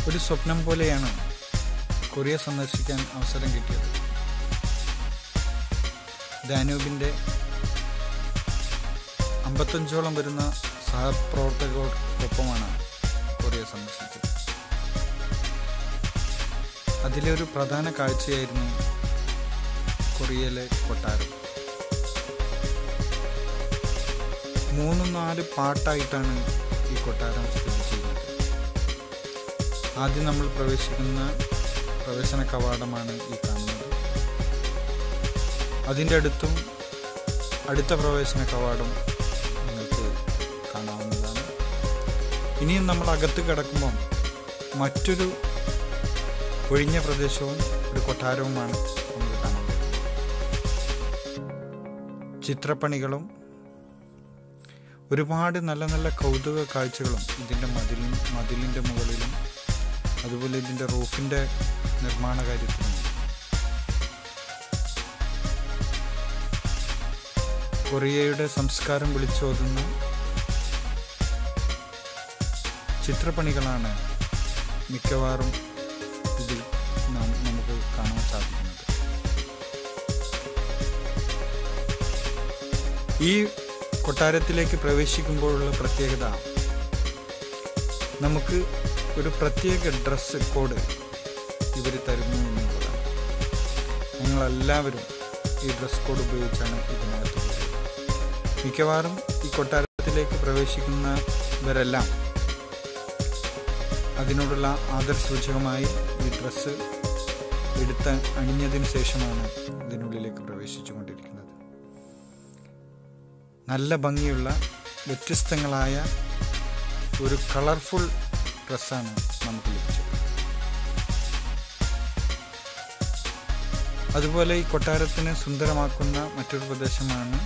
ഒരു സ്വപ്നം പോലെയാണ് കൊറിയ സന്ദർശിക്കാൻ അവസരം കിട്ടിയത് ദാനൂബിൻ്റെ അമ്പത്തഞ്ചോളം വരുന്ന സഹപ്രവർത്തകർക്കൊപ്പമാണ് കൊറിയ സന്ദർശിച്ചത് അതിലെ ഒരു പ്രധാന കാഴ്ചയായിരുന്നു കൊറിയയിലെ കൊട്ടാരം മൂന്നും നാല് പാട്ടായിട്ടാണ് ഈ കൊട്ടാരം സ്ഥിതി ചെയ്യുന്നത് ആദ്യം നമ്മൾ പ്രവേശിക്കുന്ന പ്രവേശന കവാടമാണ് ഈ കാണുന്നത് അതിൻ്റെ അടുത്തും അടുത്ത പ്രവേശന കവാടം നിങ്ങൾക്ക് കാണാവുന്നതാണ് ഇനിയും നമ്മൾ അകത്ത് കിടക്കുമ്പം മറ്റൊരു ഒഴിഞ്ഞ പ്രദേശവും ഒരു കൊട്ടാരവുമാണ് നമുക്ക് കാണാൻ കഴിയുന്നത് ചിത്രപ്പണികളും ഒരുപാട് നല്ല നല്ല കൗതുക കാഴ്ചകളും ഇതിൻ്റെ മതിൽ മതിലിൻ്റെ മുകളിലും അതുപോലെ ഇതിൻ്റെ റൂഫിൻ്റെ നിർമ്മാണ കാര്യത്തിലും കൊറിയയുടെ സംസ്കാരം വിളിച്ചോതുന്ന ചിത്രപ്പണികളാണ് മിക്കവാറും ഇതിൽ നാം നമുക്ക് കാണാൻ സാധിക്കുന്നത് ഈ കൊട്ടാരത്തിലേക്ക് പ്രവേശിക്കുമ്പോഴുള്ള പ്രത്യേകത നമുക്ക് ഒരു പ്രത്യേക ഡ്രസ്സ് കോഡ് ഇവർ തരുന്നു എന്നുള്ളതാണ് ഞങ്ങളെല്ലാവരും ഈ ഡ്രസ് കോഡ് ഉപയോഗിച്ചാണ് ഇതിനകത്ത് പോയത് മിക്കവാറും ഈ കൊട്ടാരത്തിലേക്ക് പ്രവേശിക്കുന്നവരെല്ലാം അതിനോടുള്ള ആദരസൂചകമായി ഈ ഡ്രസ്സ് എടുത്ത് അണിഞ്ഞതിന് ശേഷമാണ് ഇതിനുള്ളിലേക്ക് പ്രവേശിച്ചു കൊണ്ടിരിക്കുന്നത് നല്ല ഭംഗിയുള്ള വ്യത്യസ്തങ്ങളായ ഒരു കളർഫുൾ ഡ്രസ്സാണ് നമുക്ക് ലഭിച്ചത് അതുപോലെ ഈ കൊട്ടാരത്തിന് സുന്ദരമാക്കുന്ന മറ്റൊരു പ്രദേശമാണ്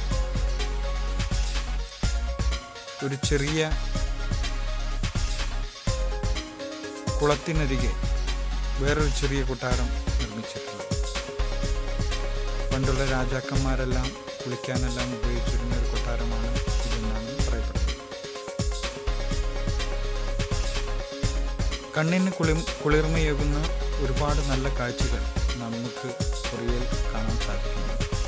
ഒരു ചെറിയ കുളത്തിനരികെ വേറൊരു ചെറിയ കൊട്ടാരം നിർമ്മിച്ചിട്ടുള്ളത് പണ്ടുള്ള രാജാക്കന്മാരെല്ലാം കുളിക്കാനെല്ലാം ഉപയോഗിച്ചിരുന്ന ഒരു കൊട്ടാരമാണ് ഇതെന്നാണ് പറയപ്പെടുന്നത് കണ്ണിന് കുളി കുളിർമയേകുന്ന ഒരുപാട് നല്ല കാഴ്ചകൾ നമുക്ക് കൊറിയയിൽ കാണാൻ സാധിക്കുന്നു